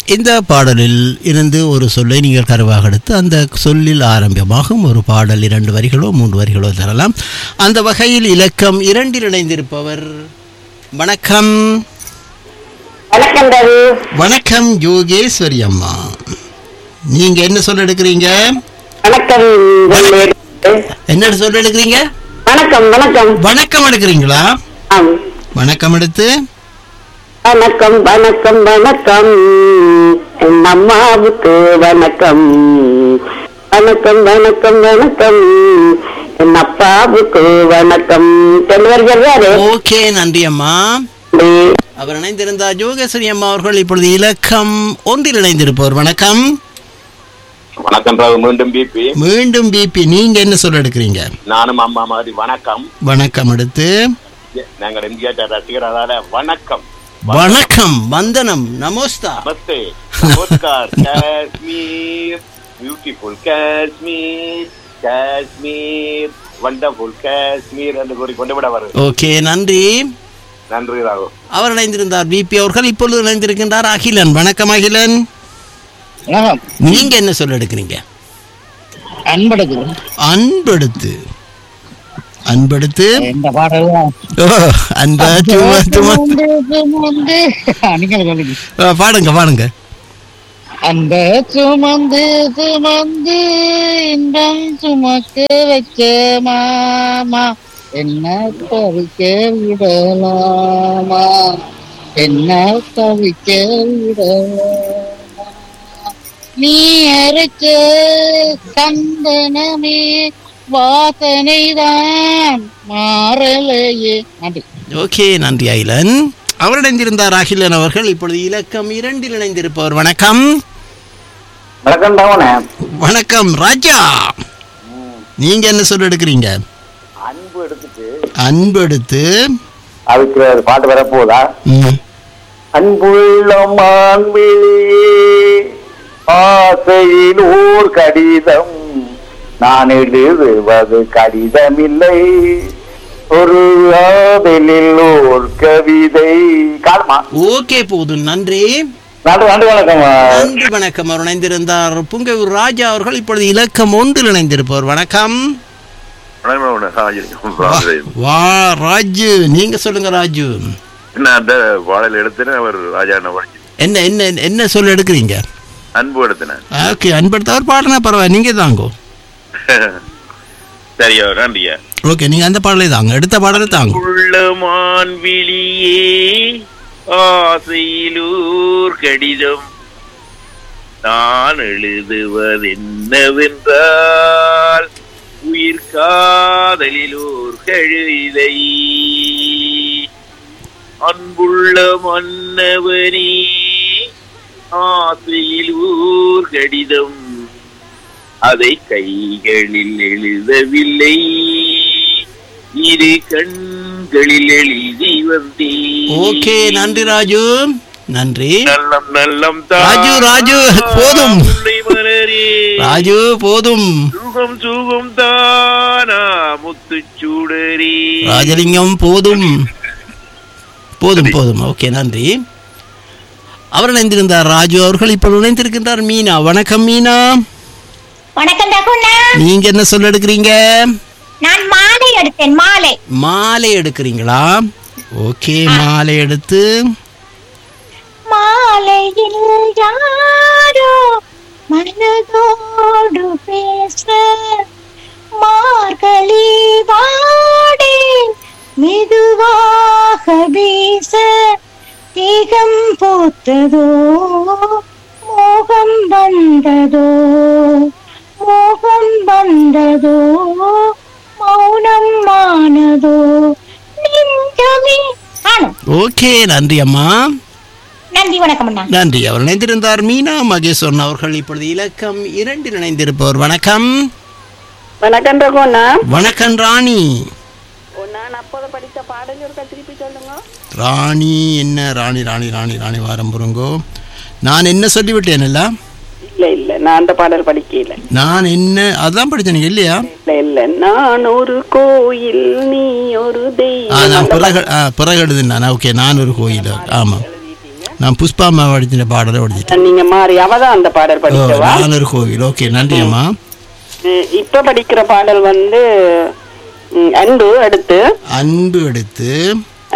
இந்த பாடலில் இருந்து ஒரு சொல்லை நீங்கள் கருவாக எடுத்து அந்த சொல்லில் ஆரம்பமாகும் ஒரு பாடல் இரண்டு வரிகளோ மூன்று வரிகளோ தரலாம் அந்த வகையில் இலக்கம் இரண்டில் இணைந்திருப்பவர் வணக்கம் வணக்கம் ரவி வணக்கம் யோகேஸ்வரி அம்மா நீங்க என்ன சொல்ல எடுக்கிறீங்க வணக்கம் வெள்ளேரி. என்ன சொல்ல எடுக்கிறீங்க வணக்கம் வணக்கம் வணக்கம் எடுக்கிறீங்களா ஆம். வணக்கம் எடுத்து வணக்கம் வணக்கம் வணக்கம் என் அம்மாவுக்கு வணக்கம் வணக்கம் வணக்கம் வணக்கம் என் அப்பாவுக்கு வணக்கம் செல்வர்கள் யாரு ஓகே நன்றி அம்மா அவர் இணைந்திருந்தார் யோகேஸ்வரி அம்மா அவர்கள் இப்பொழுது இலக்கம் ஒன்றில் இணைந்திருப்பவர் வணக்கம் வணக்கம் ராகு மீண்டும் பிபி மீண்டும் பிபி நீங்க என்ன சொல்ல எடுக்கிறீங்க நானும் அம்மா மாதிரி வணக்கம் வணக்கம் எடுத்து நாங்கள் எம்ஜிஆர் ரசிகர் அதால வணக்கம் வணக்கம் வந்தனம் நமோஸ்தா நமஸ்தே நமஸ்கார் காஷ்மீர் பியூட்டிஃபுல் காஷ்மீர் காஷ்மீர் வண்டர்ஃபுல் காஷ்மீர் என்று கூறி கொண்டு விட வரும் ஓகே நன்றி நன்றி ராகு அவர் இணைந்திருந்தார் பிபி அவர்கள் இப்பொழுது இணைந்திருக்கின்றார் அகிலன் வணக்கம் அகிலன் வணக்கம் நீங்க என்ன சொல்ல எடுக்கிறீங்க அன்படுது அன்பெடுத்து அன்பெடுத்து இந்த பாடல் ஓ அன்ப சும சும சுமந்து நீங்க சொல்லுங்க ஆ, பாடுங்க பாடுங்க அந்த சுமந்து சுமந்து இன்பம் சுமக்க வச்ச மாமா என்ன தவிக்க விடலாமா என்ன தவிக்க விடலாமா நீ அரைச்ச சந்தனமே வாசனைதான் மாறலையே நன்றி ஓகே நன்றி அகிலன் அவர் இணைந்திருந்தார் அகிலன் அவர்கள் இப்பொழுது இலக்கம் இரண்டில் இணைந்திருப்பவர் வணக்கம் வணக்கம் தாவனே வணக்கம் ராஜா நீங்க என்ன சொல்ல எடுக்கிறீங்க அன்பு எடுத்துட்டு அன்பெடுத்து அதுக்கு ஒரு பாட்டு வரப்போதா ம், அன்புள்ள மான்விழியே ஆசையில் ஓர் கடிதம் நான் எழுதுவது கடிதமில்லை ஒரு ஆதலில் ஓர் கவிதை காணுமா ஓகே போதும் நன்றி நன்றி நன்றி வணக்கம் நன்றி வணக்கம் அவர் இணைந்திருந்தார் புங்கவூர் ராஜா அவர்கள் இப்பொழுது இலக்கம் ஒன்றில் இணைந்திருப்பவர் வணக்கம் வா ராஜு நீங்க சொல்லுங்க ராஜு என்ன அந்த பாடல் எடுத்துன்னு அவர் ராஜா என்ன படிச்சு என்ன என்ன என்ன சொல்ல எடுக்கிறீங்க அன்பு எடுத்தினேன் ஓகே அன்படுத்தவர் பாடுனா பரவாயில்ல நீங்க தாங்கோ சரியா நன்றியா ஓகே நீங்க அந்த பாடலை தாங்க எடுத்த பாடலை தாங்க உள்ளமான் விழியே ஆசையிலூர் கடிதம் நான் எழுதுவதென்னவென்றால் உயிர் காதலிலோர் கழுதை அன்புள்ள மன்னவனே ஆசையில் ஊர் கடிதம் அதை கைகளில் எழுதவில்லை இரு கண்களில் எழுதி வந்தேன் ஓகே நன்றி ராஜு நன்றி நல்லம் நல்லம் ராஜு, ராஜு, போதும். மலரே ராஜு போதும் சுகம் சுகம் தானா முத்துச்சூடரே ராஜலிங்கம் போதும் போதும் போதும் ஓகே நன்றி அவர் இணைந்திருந்தார் ராஜு அவர்கள் இப்போ இணைந்திருக்கின்றார் மீனா வணக்கம் மீனா வணக்கம் ரகுண்ணா நீங்க என்ன சொல்ல எடுக்கிறீங்க நான் மாலை எடுத்தேன் மாலை மாலை எடுக்கிறீங்களா ஓகே மாலை எடுத்து மாலையில் யாரோ மனதோடு பேச மார்கழி வாடே மெதுவாக வீச தேகம் பூத்ததோ மோகம் வந்ததோ மோகம் வந்ததோ மௌனம் மானதோ நெஞ்சமே ஆனோ ஓகே நன்றி அம்மா நன்றி வணக்கம் அண்ணா நன்றி அவர் இணைந்திருந்தார் மீனா மகேஸ்வரன் அவர்கள் இப்பொழுது இலக்கம் இரண்டில் இணைந்திருப்பவர் வணக்கம் வணக்கம் ரகுண்ணா வணக்கம் ராணி நான் அப்போது படித்த பாடல் ஒருக்கா திருப்பி சொல்லுங்க ராணி என்ன ராணி ராணி ராணி ராணி வாரம் புறங்கோ நான் என்ன சொல்லிவிட்டேன் இல்ல இல்ல இல்ல நான் அந்த பாடல் படிக்கல நான் என்ன அதான் படிச்சேன் இல்லையா இல்ல இல்ல நான் ஒரு கோயில் நீ ஒரு ஆ, நான் தெய்வம் பிறகு ஆ, பிறகு எழுதுனா ஓகே நான் ஒரு கோயில் ஆமாம் நான் புஷ்பா அம்மா படித்த பாடலை படிச்சிட்டேன் நீங்க மாறி அவதான் அந்த பாடல் ஓ, படிக்கவா நானூறு கோவில் ஓகே நன்றி அம்மா உம், இப்ப படிக்கிற பாடல் வந்து உம், அன்பு அடுத்து அன்பு எடுத்து